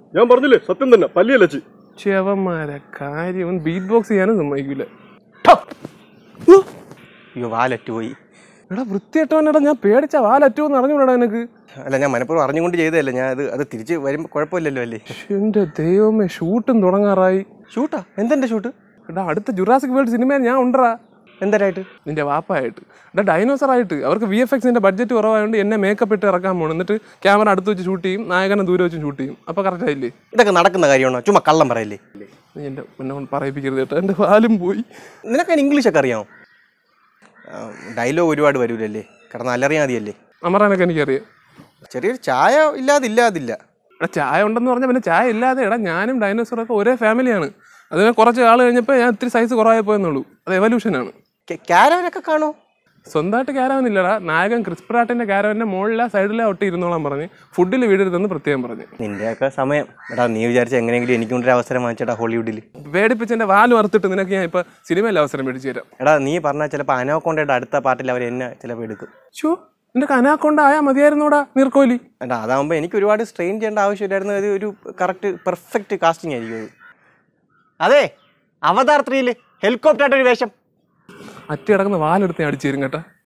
ഞാൻ പറഞ്ഞില്ലേ സത്യം തന്നെ പല്ലിയലച്ചി ചെവന്മാരെ കാര്യം ബീറ്റ് ബോക്സ് ചെയ്യാനും സമ്മതിക്കൂല അയ്യോ വാലറ്റ് പോയി എടാ വൃത്തിയായിട്ടവനെടാ ഞാൻ പേടിച്ച വാലറ്റുമെന്ന് അറിഞ്ഞൂടാ എനിക്ക് അല്ല ഞാൻ മനഃപൂർവ്വം അറിഞ്ഞുകൊണ്ട് ചെയ്തതല്ല ഞാൻ അത് അത് തിരിച്ച് വരുമ്പോൾ കുഴപ്പമില്ലല്ലോ അല്ലേ എന്റെ ദൈവമേ ഷൂട്ടും തുടങ്ങാറായി ഷൂട്ടാ എന്തെന്റെ ഷൂട്ട് എടാ അടുത്ത ജുറാസിക് വേൾഡ് സിനിമയിൽ ഞാൻ ഉണ്ടറാ എന്തരായിട്ട് നിന്റെ വാപ്പായിട്ട് എടാ ഡൈനോസർ ആയിട്ട് അവർക്ക് വി എഫ് എക്സിന്റെ ബഡ്ജറ്റ് കുറവായതുകൊണ്ട് എന്നെ മേക്കപ്പ് ഇട്ട് ഇറക്കാൻ പോകണം എന്നിട്ട് ക്യാമറ അടുത്ത് വെച്ച് ഷൂട്ട് ചെയ്യും നായകനെ ദൂരെ വെച്ച് ഷൂട്ട് ചെയ്യും അപ്പൊ കറക്റ്റ് ആയില്ലേ ഇതൊക്കെ നടക്കുന്ന കാര്യമാണോ ചുമ്മാ കള്ളം പറയല്ലേ നീ എന്റെ എന്നെ കൊണ്ട് പറയിപ്പിക്കരുത് കേട്ടോ എന്റെ പാലും പോയി നിനക്ക് അതിന് ഇംഗ്ലീഷൊക്കെ അറിയാമോ ഡയലോഗ് ഒരുപാട് വരൂലല്ലേ കാരണം അലറിയാൽ മതിയല്ലേ അമറാനൊക്കെ എനിക്കറിയാം ചെറിയൊരു ചായ ഇല്ലാതില്ലാതില്ല എടാ ചായ ഉണ്ടെന്ന് പറഞ്ഞാൽ പിന്നെ ചായ ഇല്ലാതെ എടാ ഞാനും ഡൈനോസറൊക്കെ ഒരേ ഫാമിലിയാണ് അതിന് കുറച്ച് ആൾ കഴിഞ്ഞപ്പോൾ ഞാൻ ഇത്തിരി സൈസ് കുറവായി പോയെന്നുള്ളൂ അത് എവല്യൂഷനാണ് ക്യാരവനൊക്കെ കാണോ സ്വന്തമായിട്ട് ക്യാരവൻ ഇല്ലടാ നായകൻ ക്രിസ്പ്രാട്ടിന്റെ ക്യാരവന്റെ മുകളിലെ സൈഡിലെ ഒട്ടി ഇരുന്നോളാൻ പറഞ്ഞ് ഫുഡിൽ വീടരുതെന്ന് പ്രത്യേകം പറഞ്ഞു നിന്റെയൊക്കെ സമയം എടാ നീ വിചാരിച്ച എങ്ങനെയെങ്കിലും എനിക്കൊണ്ടൊരു അവസരം വാങ്ങിച്ചടാ ഹോളിവുഡിൽ പേടിപ്പിച്ച് എന്റെ വാല് വറുത്തിട്ട് നിനക്ക് ഞാൻ ഇപ്പൊ സിനിമയിൽ അവസരം മേടിച്ചു തരാം എടാ നീ പറഞ്ഞാൽ ചിലപ്പോൾ അനോക്കൊണ്ടയുടെ അടുത്ത പാർട്ടിൽ അവർ എന്നെ ചിലപ്പോൾ എടുക്കും ഷോ നിന്റെ കനാക്കൊണ്ട ആയാ മതിയായിരുന്നോടാ നീർക്കോലി എടാ അതാകുമ്പോൾ എനിക്ക് ഒരുപാട് സ്ട്രെയിൻ ചെയ്യേണ്ട ആവശ്യമില്ലായിരുന്നു അത് ഒരു കറക്റ്റ് പെർഫെക്റ്റ് കാസ്റ്റിംഗ് ആയിരിക്കും അത് അതെ അവതാർ ത്രീയിൽ ഹെലികോപ്റ്റർ ഒരു വേഷം അറ്റി കിടക്കുന്ന വാലെടുത്ത് ഞാൻ അടിച്ചു തരും കേട്ടാ